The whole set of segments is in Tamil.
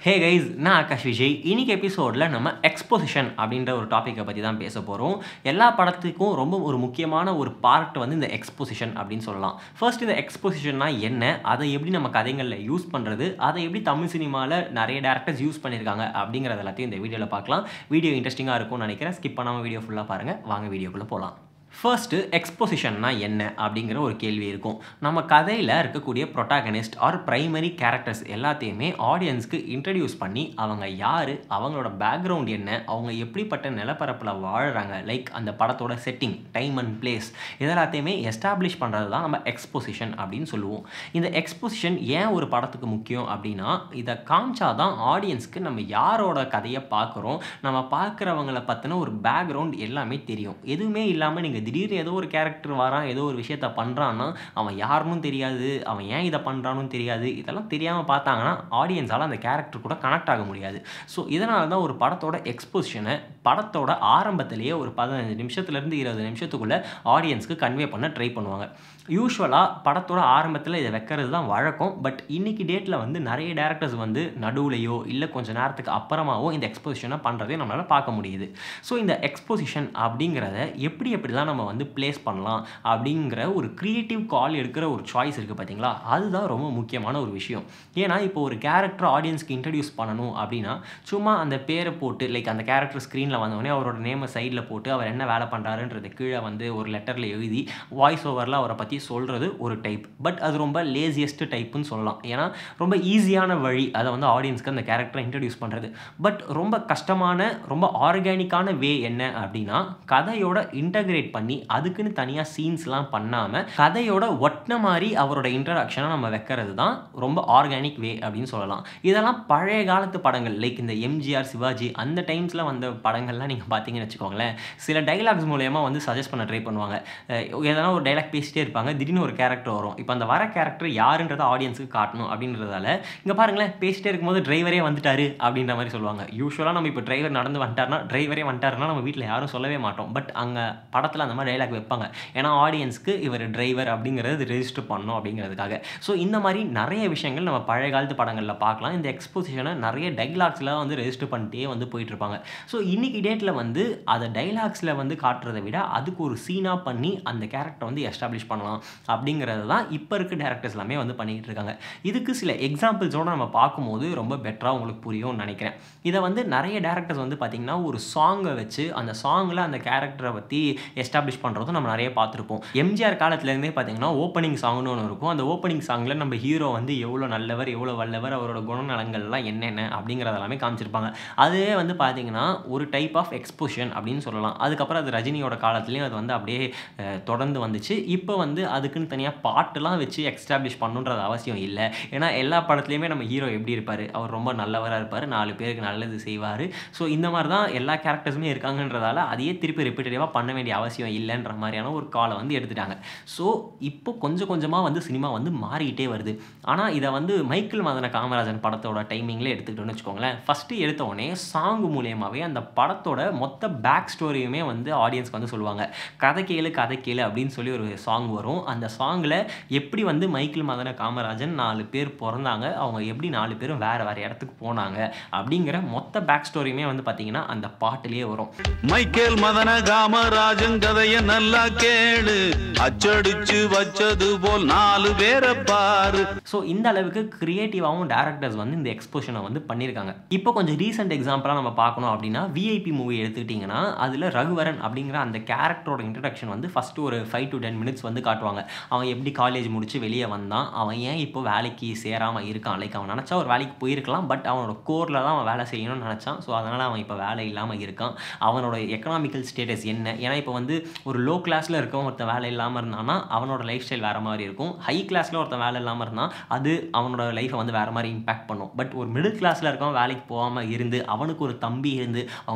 ஹே கைஸ் நான் ஆகாஷ் விஜய் இன்னைக்கு எபிசோடில் நம்ம எக்ஸ்போசிஷன் அப்படின்ற ஒரு டாப்பிக்கை பற்றி தான் பேச போகிறோம் எல்லா படத்துக்கும் ரொம்ப ஒரு முக்கியமான ஒரு பார்ட் வந்து இந்த எக்ஸ்போசிஷன் அப்படின்னு சொல்லலாம் ஃபர்ஸ்ட் இந்த எக்ஸ்போசிஷன்னா என்ன அதை எப்படி நம்ம கதைகளில் யூஸ் பண்ணுறது அதை எப்படி தமிழ் சினிமாவில் நிறைய டேரக்டர்ஸ் யூஸ் பண்ணியிருக்காங்க அப்படிங்கிறது எல்லாத்தையும் இந்த வீடியோவில் பார்க்கலாம் வீடியோ இன்ட்ரெஸ்டிங்காக இருக்கும்னு நினைக்கிறேன் ஸ்கிப் பண்ணாமல் வீடியோ ஃபுல்லாக பாருங்கள் வாங்க வீடியோக்குள்ளே போகலாம் ஃபர்ஸ்ட்டு எக்ஸ்போசிஷன்னா என்ன அப்படிங்கிற ஒரு கேள்வி இருக்கும் நம்ம கதையில் இருக்கக்கூடிய ப்ரொட்டாகனிஸ்ட் ஆர் ப்ரைமரி கேரக்டர்ஸ் எல்லாத்தையுமே ஆடியன்ஸ்க்கு இன்ட்ரடியூஸ் பண்ணி அவங்க யார் அவங்களோட பேக்ரவுண்ட் என்ன அவங்க எப்படிப்பட்ட நிலப்பரப்பில் வாழ்கிறாங்க லைக் அந்த படத்தோட செட்டிங் டைம் அண்ட் பிளேஸ் இதெல்லாத்தையுமே எஸ்டாப்ளிஷ் பண்ணுறது தான் நம்ம எக்ஸ்போசிஷன் அப்படின்னு சொல்லுவோம் இந்த எக்ஸ்போசிஷன் ஏன் ஒரு படத்துக்கு முக்கியம் அப்படின்னா இதை காமிச்சா தான் ஆடியன்ஸ்க்கு நம்ம யாரோட கதையை பார்க்குறோம் நம்ம பார்க்குறவங்கள பற்றின ஒரு பேக்ரவுண்ட் எல்லாமே தெரியும் எதுவுமே இல்லாமல் நீங்கள் திடீர்னு ஏதோ ஒரு கேரக்டர் வரான் ஏதோ ஒரு விஷயத்த பண்ணுறான்னா அவன் யாருன்னு தெரியாது அவன் ஏன் இதை பண்ணுறான்னு தெரியாது இதெல்லாம் தெரியாமல் பார்த்தாங்கன்னா ஆடியன்ஸால் அந்த கேரக்டர் கூட கனெக்ட் ஆக முடியாது ஸோ இதனால தான் ஒரு படத்தோட எக்ஸ்போசிஷனை படத்தோட ஆரம்பத்திலேயே ஒரு பதினஞ்சு நிமிஷத்துலேருந்து இருபது நிமிஷத்துக்குள்ளே ஆடியன்ஸ்க்கு கன்வே பண்ண ட்ரை பண்ணுவாங்க யூஸ்வலாக படத்தோட ஆரம்பத்தில் இதை வைக்கிறது தான் வழக்கம் பட் இன்னைக்கு டேட்டில் வந்து நிறைய டேரக்டர்ஸ் வந்து நடுவுலையோ இல்லை கொஞ்சம் நேரத்துக்கு அப்புறமாவோ இந்த எக்ஸ்போசிஷனை பண்ணுறதையும் நம்மளால் பார்க்க முடியுது ஸோ இந்த எக்ஸ்போசிஷன் அப்படிங்கிறத எப்படி எப்படிலாம் நம்ம வந்து ப்ளேஸ் பண்ணலாம் அப்படிங்கிற ஒரு க்ரியேட்டிவ் கால் எடுக்கிற ஒரு சாய்ஸ் இருக்குது பார்த்தீங்களா அதுதான் ரொம்ப முக்கியமான ஒரு விஷயம் ஏன்னா இப்போ ஒரு கேரக்டர் ஆடியன்ஸ்க்கு இன்ட்ரடியூஸ் பண்ணணும் அப்படின்னா சும்மா அந்த பேரை போட்டு லைக் அந்த கேரக்டர் ஸ்க்ரீனில் வந்தோடனே அவரோட நேமை சைடில் போட்டு அவர் என்ன வேலை பண்ணுறாருன்றது கீழே வந்து ஒரு லெட்டரில் எழுதி வாய்ஸ் ஓவரில் அவரை பற்றி சொல்கிறது ஒரு டைப் பட் அது ரொம்ப லேசியஸ்ட் டைப்புன்னு சொல்லலாம் ஏன்னா ரொம்ப ஈஸியான வழி அதை வந்து ஆடியன்ஸ்க்கு அந்த கேரக்டரை இன்ட்ரடியூஸ் பண்ணுறது பட் ரொம்ப கஷ்டமான ரொம்ப ஆர்கானிக்கான வே என்ன அப்படின்னா கதையோட இன்டகிரேட் பண்ணி அதுக்குன்னு தனியாக சீன்ஸ்லாம் பண்ணாமல் கதையோட ஒட்டின மாதிரி அவரோட இன்ட்ரடக்ஷனை நம்ம வைக்கிறது தான் ரொம்ப ஆர்கானிக் வே அப்படின்னு சொல்லலாம் இதெல்லாம் பழைய காலத்து படங்கள் லைக் இந்த எம்ஜிஆர் சிவாஜி அந்த டைம்ஸில் வந்த படங்கள்லாம் நீங்கள் பார்த்தீங்கன்னு வச்சுக்கோங்களேன் சில டைலாக்ஸ் மூலயமா வந்து சஜஸ்ட் பண்ண ட்ரை பண்ணுவாங்க அஹ் எதனா ஒரு டைலாக் பேசிட்டே இருப்பாங்க திடீர்னு ஒரு கேரக்டர் வரும் இப்போ அந்த வர கேரக்டர் யாருன்றதை ஆடியன்ஸுக்கு காட்டணும் அப்படின்றதால இங்கே பாருங்களேன் பேசிட்டே இருக்கும்போது டிரைவரே வந்துட்டாரு அப்படின்ற மாதிரி சொல்லுவாங்க யூஸ்வலாக நம்ம இப்போ டிரைவர் நடந்து வந்துட்டார்னா டிரைவரே வந்துட்டாருன்னா நம்ம வீட்டில் யாரும் சொல்லவே மாட்டோம் பட் அங்கே படத்தில் அந்த மாதிரி டைலாக் வைப்பாங்க ஏன்னா ஆடியன்ஸ்க்கு இவர் டிரைவர் அப்படிங்கிறது ரெஜிஸ்டர் பண்ணணும் அப்படிங்கிறதுக்காக ஸோ இந்த மாதிரி நிறைய விஷயங்கள் நம்ம பழைய காலத்து படங்களில் பார்க்கலாம் இந்த எக்ஸ்போசிஷனை நிறைய டைலாக்ஸில் வந்து ரெஜிஸ்டர் பண்ணிட்டே வந்து போயிட்டு இருப்பாங்க ஸோ இன்னைக்கு டேட்டில் வந்து அதை டைலாக்ஸில் வந்து காட்டுறதை விட அதுக்கு ஒரு சீனாக பண்ணி அந்த கேரக்டரை வந்து எஸ்டாப்ளிஷ் பண்ணலாம் அப்படிங்கிறது தான் இப்போ இருக்க டேரக்டர்ஸ் எல்லாமே வந்து பண்ணிக்கிட்டு இருக்காங்க இதுக்கு சில எக்ஸாம்பிள்ஸோடு நம்ம பார்க்கும்போது ரொம்ப பெட்டராக உங்களுக்கு புரியும்னு நினைக்கிறேன் இதை வந்து நிறைய டேரக்டர்ஸ் வந்து பார்த்திங்கன்னா ஒரு சாங்கை வச்சு அந்த சாங்கில் அந்த கேரக்டரை பற்றி எஸ்டாப்ளிஷ் பண்ணுறதும் நம்ம நிறைய பார்த்துருப்போம் எம்ஜிஆர் காலத்துலேருந்தே பார்த்தீங்கன்னா ஓப்பனிங் சாங்னு ஒன்று இருக்கும் அந்த ஓப்பனிங் சாங்கில் நம்ம ஹீரோ வந்து எவ்வளோ நல்லவர் எவ்வளோ வல்லவர் அவரோட குணநலங்கள்லாம் என்னென்ன அப்படிங்கிறது எல்லாமே காமிச்சிருப்பாங்க அதுவே வந்து பார்த்தீங்கன்னா ஒரு டைப் ஆஃப் எக்ஸ்போஷன் அப்படின்னு சொல்லலாம் அதுக்கப்புறம் அது ரஜினியோட காலத்துலேயும் அது வந்து அப்படியே அஹ், தொடர்ந்து வந்துச்சு இப்போ வந்து அதுக்குன்னு தனியாக பாட்டுலாம் வச்சு எக்ஸ்டாப்ளிஷ் பண்ணுன்றது அவசியம் இல்லை ஏன்னா எல்லா படத்துலையுமே நம்ம ஹீரோ எப்படி இருப்பார் அவர் ரொம்ப நல்லவராக இருப்பார் நாலு பேருக்கு நல்லது செய்வார் ஸோ இந்த மாதிரி தான் எல்லா கேரக்டர்ஸுமே இருக்காங்கன்றதால அதையே திருப்பி ரிப்பீட்டடிவாக பண்ண வேண்டிய அவசியம் இல்லைன்ற மாதிரியான ஒரு காலை வந்து எடுத்துட்டாங்க ஸோ இப்போ கொஞ்சம் கொஞ்சமாக வந்து சினிமா வந்து மாறிக்கிட்டே வருது ஆனால் இதை வந்து மைக்கேல் மதன காமராஜன் படத்தோட டைமிங்கில் எடுத்துக்கிட்டோம்னு வச்சுக்கோங்களேன் ஃபஸ்ட்டு எடுத்த உடனே சாங் மூலியமாகவே அந்த படத்தோட மொத்த பேக் ஸ்டோரியுமே வந்து ஆடியன்ஸ்க்கு வந்து சொல்லுவாங்க கதை கேளு கதை கேளு அப்படின்னு சொல்லி ஒரு சாங் வரும் அந்த சாங்கில் எப்படி வந்து மைக்கேல் மதன காமராஜன் நாலு பேர் பிறந்தாங்க அவங்க எப்படி நாலு பேரும் வேறு வேறு இடத்துக்கு போனாங்க அப்படிங்கிற மொத்த பேக் ஸ்டோரியுமே வந்து பார்த்தீங்கன்னா அந்த பாட்டிலேயே வரும் மைக்கேல் மதன காமராஜன் கதைய நல்லா கேளு அச்சடிச்சு வச்சது போல் நாலு பேரை பாரு ஸோ இந்த அளவுக்கு கிரியேட்டிவாகவும் டேரக்டர்ஸ் வந்து இந்த எக்ஸ்போஷனை வந்து பண்ணியிருக்காங்க இப்போ கொஞ்சம் ரீசெண்ட் எக்ஸாம்பிளாக நம்ம பார்க்கணும் அப்படின்னா விஐபி மூவி எடுத்துக்கிட்டிங்கன்னா அதில் ரகுவரன் அப்படிங்கிற அந்த கேரக்டரோட இன்ட்ரடக்ஷன் வந்து ஃபஸ்ட்டு ஒரு ஃபைவ் டு டென் மினிட்ஸ் வந்து காட்டுவாங்க அவன் எப்படி காலேஜ் முடிச்சு வெளியே வந்தான் அவன் ஏன் இப்போ வேலைக்கு சேராமல் இருக்கான் லைக் அவன் நினச்சா ஒரு வேலைக்கு போயிருக்கலாம் பட் அவனோட கோரில் தான் அவன் வேலை செய்யணும்னு நினச்சான் ஸோ அதனால் அவன் இப்போ வேலை இல்லாமல் இருக்கான் அவனோட எக்கனாமிக்கல் ஸ்டேட்டஸ் என்ன ஏன்னா இப்போ வந்து ஒரு லோ கிளாஸில் இருக்கவன் ஒருத்தன் வேலை இல்லாமல் இருந்தானா அவனோட லைஃப் ஸ்டைல் வேறு மாதிரி இருக்கும் ஹை கிளாஸில் ஒருத்தன் வேலை இல்லாமல் இருந்தான் அது அவனோட லைஃப்பை வந்து வேறு மாதிரி இம்பாக்ட் பண்ணும் பட் ஒரு மிடில் கிளாஸில் இருக்கவன் வேலைக்கு போகாமல் இருந்து அவனுக்கு ஒரு தம்பி இருந்து அவங்க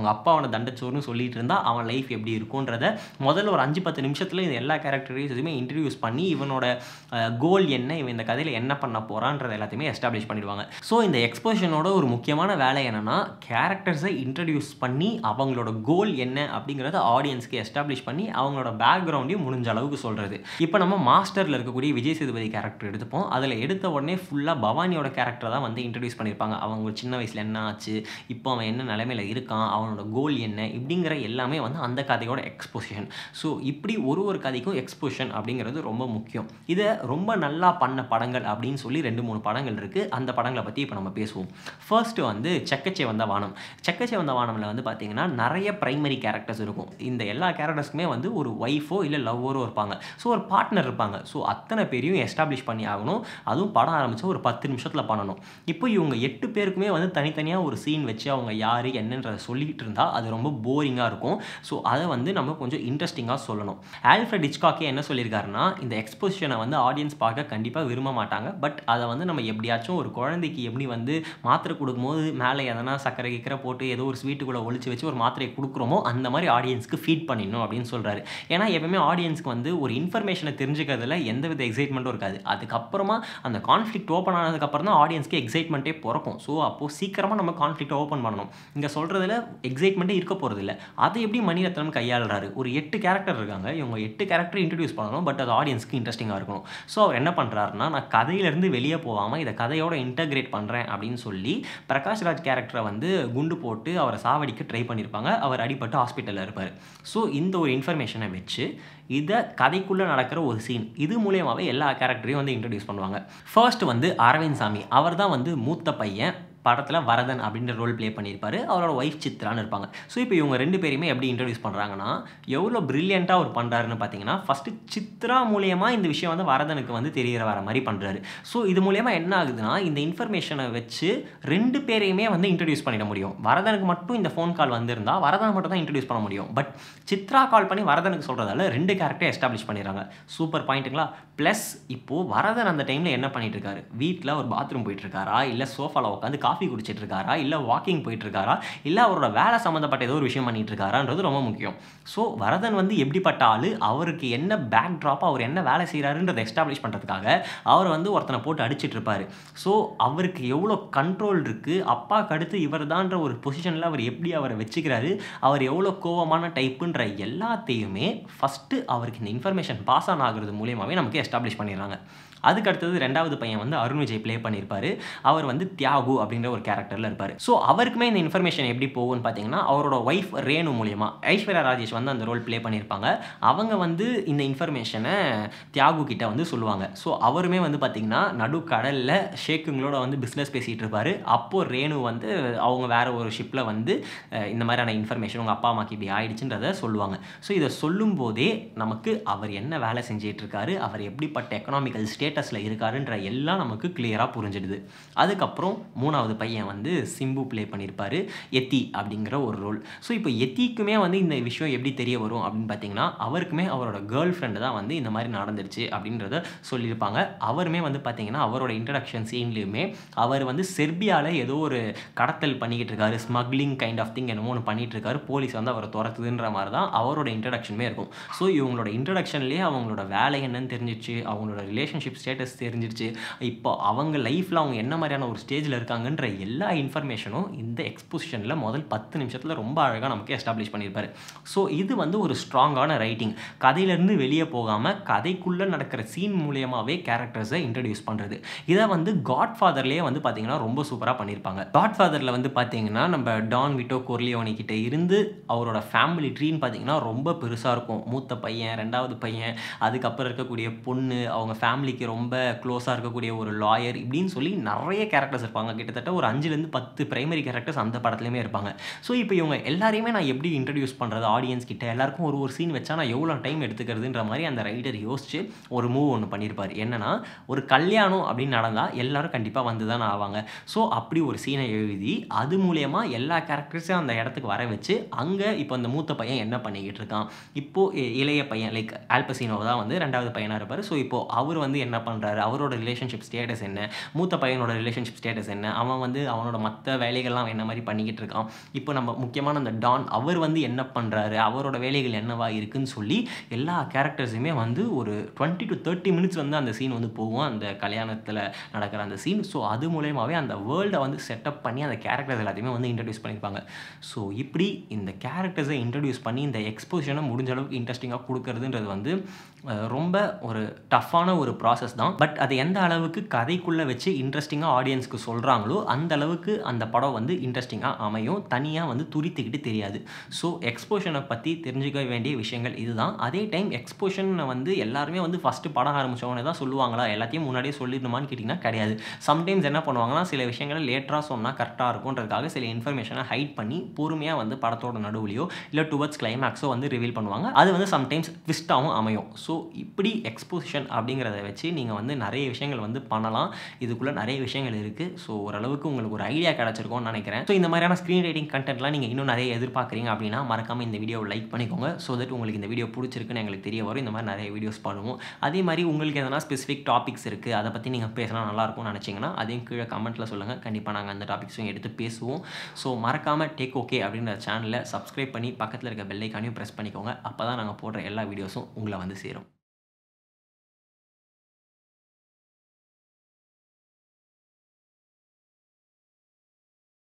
அவங்க அப்பா அவனை தண்டச்சோறுன்னு சொல்லிட்டு இருந்தா அவன் லைஃப் எப்படி இருக்கும்ன்றத முதல்ல ஒரு அஞ்சு பத்து நிமிஷத்தில் இந்த எல்லா கேரக்டரைஸுமே இன்ட்ரடியூஸ் பண்ணி இவனோட கோல் என்ன இவன் இந்த கதையில் என்ன பண்ண போகிறான்றத எல்லாத்தையுமே எஸ்டாப்ளிஷ் பண்ணிடுவாங்க ஸோ இந்த எக்ஸ்போஷனோட ஒரு முக்கியமான வேலை என்னென்னா கேரக்டர்ஸை இன்ட்ரடியூஸ் பண்ணி அவங்களோட கோல் என்ன அப்படிங்கிறத ஆடியன்ஸ்க்கு எஸ்டாப்ளிஷ் பண்ணி அவங்களோட பேக்ரவுண்டையும் முடிஞ்ச அளவுக்கு சொல்கிறது இப்போ நம்ம மாஸ்டரில் இருக்கக்கூடிய விஜய் சேதுபதி கேரக்டர் எடுத்துப்போம் அதில் எடுத்த உடனே ஃபுல்லாக பவானியோட கேரக்டர் தான் வந்து இன்ட்ரடியூஸ் பண்ணியிருப்பாங்க அவங்க சின்ன வயசில் என்ன ஆச்சு இப்போ அவன் என்ன நிலைமையில் இருக்கான் அவனோட கோல் என்ன இப்படிங்கிற எல்லாமே வந்து அந்த கதையோட எக்ஸ்போசிஷன் ஸோ இப்படி ஒரு ஒரு கதைக்கும் எக்ஸ்போஷன் அப்படிங்கிறது ரொம்ப முக்கியம் இதை ரொம்ப நல்லா பண்ண படங்கள் அப்படின்னு சொல்லி ரெண்டு மூணு படங்கள் இருக்குது அந்த படங்களை பற்றி இப்போ நம்ம பேசுவோம் ஃபர்ஸ்ட் வந்து செக்கச்சே வந்த வானம் செக்கச்சே வந்த வானமில் வந்து பார்த்தீங்கன்னா நிறைய பிரைமரி கேரக்டர்ஸ் இருக்கும் இந்த எல்லா கேரக்டர்ஸ்க்குமே வந்து ஒரு ஒய்ஃபோ இல்லை லவ்வரோ இருப்பாங்க ஸோ ஒரு பார்ட்னர் இருப்பாங்க ஸோ அத்தனை பேரையும் எஸ்டாப்ளிஷ் பண்ணி ஆகணும் அதுவும் படம் ஆரம்பித்து ஒரு பத்து நிமிஷத்தில் பண்ணணும் இப்போ இவங்க எட்டு பேருக்குமே வந்து தனித்தனியாக ஒரு சீன் வச்சு அவங்க யார் என்னன்றதை சொல்லிட்டு இருந்தால் அது ரொம்ப போரிங்காக இருக்கும் ஸோ அதை வந்து நம்ம கொஞ்சம் இன்ட்ரெஸ்டிங்காக சொல்லணும் ஆல்ஃப்ரெட் ஹிச்காக்கே என்ன சொல்லியிருக்காருன்னா இந்த எக்ஸ்போசிஷனை வந்து ஆடியன்ஸ் பார்க்க கண்டிப்பாக விரும்ப மாட்டாங்க பட் அதை வந்து நம்ம எப்படியாச்சும் ஒரு குழந்தைக்கு எப்படி வந்து மாத்திரை கொடுக்கும்போது மேலே எதனா சக்கரை கிக்கரை போட்டு ஏதோ ஒரு ஸ்வீட்டுக்குள்ளே ஒழிச்சு வச்சு ஒரு மாத்திரையை கொடுக்குறோமோ அந்த மாதிரி ஆடியன்ஸ்க்கு ஃபீட் பண்ணிடணும் அப்படின்னு சொல்கிறாரு ஏன்னா எப்பவுமே ஆடியன்ஸ்க்கு வந்து ஒரு இன்ஃபர்மேஷனை தெரிஞ்சுக்கிறதுல எந்தவித எக்ஸைட்மெண்ட்டும் இருக்காது அதுக்கப்புறமா அந்த கான்ஃப்ளிக்ட் ஓப்பன் ஆனதுக்கப்புறம் தான் ஆடியன்ஸ்க்கு எக்ஸைட்மெண்ட்டே பிறக்கும் ஸோ அப்போது சீக்கிரமாக நம்ம கான்ஃப்ளிக்ட்டை ஓப்பன் பண்ணணும் இங்கே சொல்கிறதுல எக்ஸைட்மெண்ட்டே இருக்க போகிறது இல்லை அதை எப்படி மணிரத்னம் கையாளுறாரு ஒரு எட்டு கேரக்டர் இருக்காங்க இவங்க எட்டு கேரக்டர் இன்ட்ரடியூஸ் பண்ணணும் பட் அது ஆடியன்ஸ்க்கு இன்ட்ரெஸ்டிங்காக இருக்கணும் ஸோ அவர் என்ன பண்ணுறாருன்னா நான் கதையிலேருந்து வெளியே போகாமல் இதை கதையோட இன்டகிரேட் பண்ணுறேன் அப்படின்னு சொல்லி பிரகாஷ் ராஜ் கேரக்டரை வந்து குண்டு போட்டு அவரை சாவடிக்க ட்ரை பண்ணியிருப்பாங்க அவர் அடிபட்டு ஹாஸ்பிட்டலில் இருப்பார் ஸோ இந்த ஒரு இன்ஃபர்மேஷனை வச்சு இதை கதைக்குள்ளே நடக்கிற ஒரு சீன் இது மூலியமாகவே எல்லா கேரக்டரையும் வந்து இன்ட்ரடியூஸ் பண்ணுவாங்க ஃபர்ஸ்ட் வந்து அரவிந்த் சாமி அவர் தான் வந்து மூத்த பையன் படத்தில் வரதன் அப்படின்ற ரோல் ப்ளே பண்ணியிருப்பார் அவரோட ஒய்ஃப் சித்ரான்னு இருப்பாங்க ஸோ இப்போ இவங்க ரெண்டு பேரையுமே எப்படி இன்ட்ரடியூஸ் பண்ணுறாங்கன்னா எவ்வளோ ப்ரில்லியண்ட்டாக அவர் பண்ணுறாருன்னு பார்த்தீங்கன்னா ஃபஸ்ட்டு சித்ரா மூலியமாக இந்த விஷயம் வந்து வரதனுக்கு வந்து தெரியற வர மாதிரி பண்ணுறாரு ஸோ இது மூலயமா என்ன ஆகுதுன்னா இந்த இன்ஃபர்மேஷனை வச்சு ரெண்டு பேரையுமே வந்து இன்ட்ரடியூஸ் பண்ணிட முடியும் வரதனுக்கு மட்டும் இந்த ஃபோன் கால் வந்திருந்தா வரதனை மட்டும் தான் இன்ட்ரடியூஸ் பண்ண முடியும் பட் சித்ரா கால் பண்ணி வரதனுக்கு சொல்கிறதால ரெண்டு கேரக்டர் எஸ்டாப்ளிஷ் பண்ணிடுறாங்க சூப்பர் பாயிண்ட்டுங்களா ப்ளஸ் இப்போது வரதன் அந்த டைமில் என்ன பண்ணிட்டு இருக்காரு வீட்டில் ஒரு பாத்ரூம் போயிட்டு இருக்காரா இல்லை சோஃபாவில் உட்காந்து காஃபி குடிச்சிட்டு இருக்காரா இல்லை வாக்கிங் போயிட்டு இருக்காரா இல்லை அவரோட வேலை சம்மந்தப்பட்ட ஏதோ ஒரு விஷயம் பண்ணிட்டு இருக்காரான்றது ரொம்ப முக்கியம் ஸோ வரதன் வந்து எப்படிப்பட்ட ஆள் அவருக்கு என்ன பேக் ட்ராப் அவர் என்ன வேலை செய்கிறாருன்றதை எஸ்டாப்ளிஷ் பண்ணுறதுக்காக அவர் வந்து ஒருத்தனை போட்டு அடிச்சிட்டு இருப்பாரு ஸோ அவருக்கு எவ்வளோ கண்ட்ரோல் இருக்குது அப்பாவுக்கு அடுத்து இவர் தான்ற ஒரு பொசிஷனில் அவர் எப்படி அவரை வச்சுக்கிறாரு அவர் எவ்வளோ கோவமான டைப்புன்ற எல்லாத்தையுமே ஃபஸ்ட்டு அவருக்கு இந்த இன்ஃபர்மேஷன் பாஸ் ஆன் ஆகுறது மூலியமாகவே நமக்கு எஸ்டாப்ளிஷ் பண்ணிடுறாங்க அதுக்கு அடுத்தது ரெண்டாவது பையன் வந்து அருண் விஜய் ப்ளே பண்ணியிருப்பாரு அவர் வந்து தியாகு அப்படின்ற ஒரு கேரக்டரில் இருப்பார் ஸோ அவருக்குமே இந்த இன்ஃபர்மேஷன் எப்படி போகும்னு பார்த்தீங்கன்னா அவரோட ஒய்ஃப் ரேணு மூலியமா ஐஸ்வர்யா ராஜேஷ் வந்து அந்த ரோல் ப்ளே பண்ணியிருப்பாங்க அவங்க வந்து இந்த இன்ஃபர்மேஷனை தியாகு கிட்ட வந்து சொல்லுவாங்க ஸோ அவருமே வந்து பார்த்தீங்கன்னா நடு கடலில் ஷேக்குங்களோட வந்து பிஸ்னஸ் பேசிகிட்டு இருப்பார் அப்போ ரேணு வந்து அவங்க வேற ஒரு ஷிப்பில் வந்து அஹ், இந்த மாதிரியான இன்ஃபர்மேஷன் உங்கள் அப்பா அம்மாக்கு இப்படி ஆயிடுச்சுன்றதை சொல்லுவாங்க ஸோ இதை சொல்லும் போதே நமக்கு அவர் என்ன வேலை செஞ்சிட்டு இருக்காரு அவர் எப்படிப்பட்ட எக்கனாமிக்கல் ஸ்டேட்டஸில் இருக்காருன்ற எல்லாம் நமக்கு கிளியராக புரிஞ்சிடுது அதுக்கப்புறம் மூணாவது பையன் வந்து சிம்பு ப்ளே பண்ணியிருப்பாரு எத்தி அப்படிங்கிற ஒரு ரோல் ஸோ இப்போ எத்திக்குமே வந்து இந்த விஷயம் எப்படி தெரிய வரும் அப்படின்னு பார்த்தீங்கன்னா அவருக்குமே அவரோட கேர்ள் ஃப்ரெண்டு தான் வந்து இந்த மாதிரி நடந்துருச்சு அப்படின்றத சொல்லியிருப்பாங்க அவருமே வந்து பார்த்தீங்கன்னா அவரோட இன்ட்ரடக்ஷன் சீன்லேயுமே அவர் வந்து செர்பியாவில் ஏதோ ஒரு கடத்தல் பண்ணிக்கிட்டு இருக்காரு ஸ்மக்லிங் கைண்ட் ஆஃப் திங் என்னமோ ஒன்று பண்ணிட்டு இருக்காரு போலீஸ் வந்து அவரை துரத்துதுன்ற மாதிரி தான் அவரோட இன்ட்ரடக்ஷனுமே இருக்கும் ஸோ இவங்களோட இன்ட்ரடக்ஷன்லேயே அவங்களோட வேலை என்னன்னு தெரிஞ்சிச்சு அவங்களோட ரிலேஷன்ஷிப் ஸ்டேட்டஸ் தெரிஞ்சிருச்சு இப்போ அவங்க லைஃப்பில் அவங்க என்ன மாதிரியான ஒரு ஸ்டேஜில் இருக்காங்கன்ற எல்லா இன்ஃபர்மேஷனும் இந்த எக்ஸ்போசிஷனில் முதல் பத்து நிமிஷத்தில் ரொம்ப அழகாக நமக்கு எஸ்டாப்ளிஷ் பண்ணியிருப்பாரு ஸோ இது வந்து ஒரு ஸ்ட்ராங்கான ரைட்டிங் கதையிலேருந்து வெளியே போகாமல் கதைக்குள்ளே நடக்கிற சீன் மூலியமாகவே கேரக்டர்ஸை இன்ட்ரடியூஸ் பண்ணுறது இதை வந்து காட் ஃபாதர்லேயே வந்து பார்த்தீங்கன்னா ரொம்ப சூப்பராக பண்ணியிருப்பாங்க காட் ஃபாதரில் வந்து பார்த்தீங்கன்னா நம்ம டான் விட்டோ கொர்லியோனி கிட்ட இருந்து அவரோட ஃபேமிலி ட்ரீன்னு பார்த்தீங்கன்னா ரொம்ப பெருசாக இருக்கும் மூத்த பையன் ரெண்டாவது பையன் அதுக்கப்புறம் இருக்கக்கூடிய பொண்ணு அவங்க ஃபேமிலிக்கு ரொம்ப க்ளோஸாக இருக்கக்கூடிய ஒரு லாயர் இப்படின்னு சொல்லி நிறைய கேரக்டர்ஸ் இருப்பாங்க கிட்டத்தட்ட ஒரு அஞ்சுலேருந்து பத்து பிரைமரி கேரக்டர்ஸ் அந்த படத்துலையுமே இருப்பாங்க ஸோ இப்போ இவங்க எல்லாரையுமே நான் எப்படி இன்ட்ரடியூஸ் பண்ணுறது ஆடியன்ஸ் கிட்ட எல்லாருக்கும் ஒரு ஒரு சீன் வச்சா நான் எவ்வளோ டைம் எடுத்துக்கிறதுன்ற மாதிரி அந்த ரைட்டர் யோசிச்சு ஒரு மூவ் ஒன்று பண்ணியிருப்பார் என்னன்னா ஒரு கல்யாணம் அப்படின்னு நடந்தால் எல்லாரும் கண்டிப்பாக வந்து தான் ஆவாங்க ஸோ அப்படி ஒரு சீனை எழுதி அது மூலயமா எல்லா கேரக்டர்ஸையும் அந்த இடத்துக்கு வர வச்சு அங்கே இப்போ அந்த மூத்த பையன் என்ன பண்ணிக்கிட்டு இருக்கான் இப்போ இ- இளைய பையன் லைக் ஆல்பசினோ தான் வந்து ரெண்டாவது பையனாக இருப்பார் ஸோ இப்போ அவர் வந்து என்ன என்ன பண்ணுறாரு அவரோட ரிலேஷன்ஷிப் ஸ்டேட்டஸ் என்ன மூத்த பையனோட ரிலேஷன்ஷிப் ஸ்டேட்டஸ் என்ன அவன் வந்து அவனோட மற்ற வேலைகள்லாம் என்ன மாதிரி பண்ணிக்கிட்டு இருக்கான் இப்போ நம்ம முக்கியமான அந்த டான் அவர் வந்து என்ன பண்ணுறாரு அவரோட வேலைகள் என்னவா இருக்குன்னு சொல்லி எல்லா கேரக்டர்ஸுமே வந்து ஒரு டுவெண்ட்டி டு தேர்ட்டி மினிட்ஸ் வந்து அந்த சீன் வந்து போகும் அந்த கல்யாணத்தில் நடக்கிற அந்த சீன் ஸோ அது மூலயமாவே அந்த வேர்ல்டை வந்து செட்டப் பண்ணி அந்த கேரக்டர்ஸ் எல்லாத்தையுமே வந்து இன்ட்ரடியூஸ் பண்ணியிருப்பாங்க ஸோ இப்படி இந்த கேரக்டர்ஸை இன்ட்ரடியூஸ் பண்ணி இந்த எக்ஸ்போசிஷனை முடிஞ்ச அளவுக்கு இன்ட்ரெஸ்டிங்காக கொடுக்கறதுன்றது வந்து அஹ், ரொம்ப ஒரு டஃப்பான ஒரு ப்ராசஸ் தான் பட் அது எந்த அளவுக்கு கதைக்குள்ளே வச்சு இன்ட்ரெஸ்டிங்காக ஆடியன்ஸ்க்கு சொல்கிறாங்களோ அந்த அளவுக்கு அந்த படம் வந்து இன்ட்ரெஸ்டிங்காக அமையும் தனியாக வந்து துரித்துக்கிட்டு தெரியாது ஸோ எக்ஸ்போஷனை பற்றி தெரிஞ்சுக்க வேண்டிய விஷயங்கள் இதுதான் அதே டைம் எக்ஸ்போஷனை வந்து எல்லாருமே வந்து ஃபஸ்ட்டு படம் ஆரம்பித்தவொடனே தான் சொல்லுவாங்களா எல்லாத்தையும் முன்னாடியே சொல்லிடணுமான்னு கேட்டிங்கன்னா கிடையாது சம்டைம்ஸ் என்ன பண்ணுவாங்கன்னா சில விஷயங்களை லேட்டராக சொன்னால் கரெக்டாக இருக்கும்ன்றதுக்காக சில இன்ஃபர்மேஷனை ஹைட் பண்ணி பொறுமையாக வந்து படத்தோட நடுவுலையோ இல்லை டுவர்ட்ஸ் கிளைமேக்ஸோ வந்து ரிவீல் பண்ணுவாங்க அது வந்து சம்டைம்ஸ் ட்விஸ்ட்டாகவும் அமையும் ஸோ இப்படி எக்ஸ்போசிஷன் அப்படிங்கிறத வச்சு நீங்கள் வந்து நிறைய விஷயங்கள் வந்து பண்ணலாம் இதுக்குள்ளே நிறைய விஷயங்கள் இருக்குது ஸோ ஓரளவுக்கு உங்களுக்கு ஒரு ஐடியா கிடச்சிருக்கும்னு நினைக்கிறேன் ஸோ இந்த மாதிரியான ஸ்க்ரீன் ரைட்டிங் கண்டென்ட்லாம் நீங்கள் இன்னும் நிறைய எதிர்பார்க்குறீங்க அப்படின்னா மறக்காமல் இந்த வீடியோவை லைக் பண்ணிக்கோங்க ஸோ தட் உங்களுக்கு இந்த வீடியோ பிடிச்சிருக்குன்னு எங்களுக்கு தெரிய வரும் இந்த மாதிரி நிறைய வீடியோஸ் பண்ணுவோம் அதே மாதிரி உங்களுக்கு எதனா ஸ்பெசிஃபிக் டாபிக்ஸ் இருக்குது அதை பற்றி நீங்கள் பேசினா நல்லாயிருக்கும்னு நினச்சிங்கன்னா அதையும் கீழே கமெண்ட்டில் சொல்லுங்கள் கண்டிப்பாக நாங்கள் அந்த டாபிக்ஸும் எடுத்து பேசுவோம் ஸோ மறக்காமல் டேக் ஓகே அப்படின்ற சேனலை சப்ஸ்கிரைப் பண்ணி பக்கத்தில் இருக்க பெல்லைக்கானையும் ப்ரெஸ் பண்ணிக்கோங்க அப்போ தான் நாங்கள் போடுற எல்லா வீடியோஸும் உங்களை வந்து சேரும்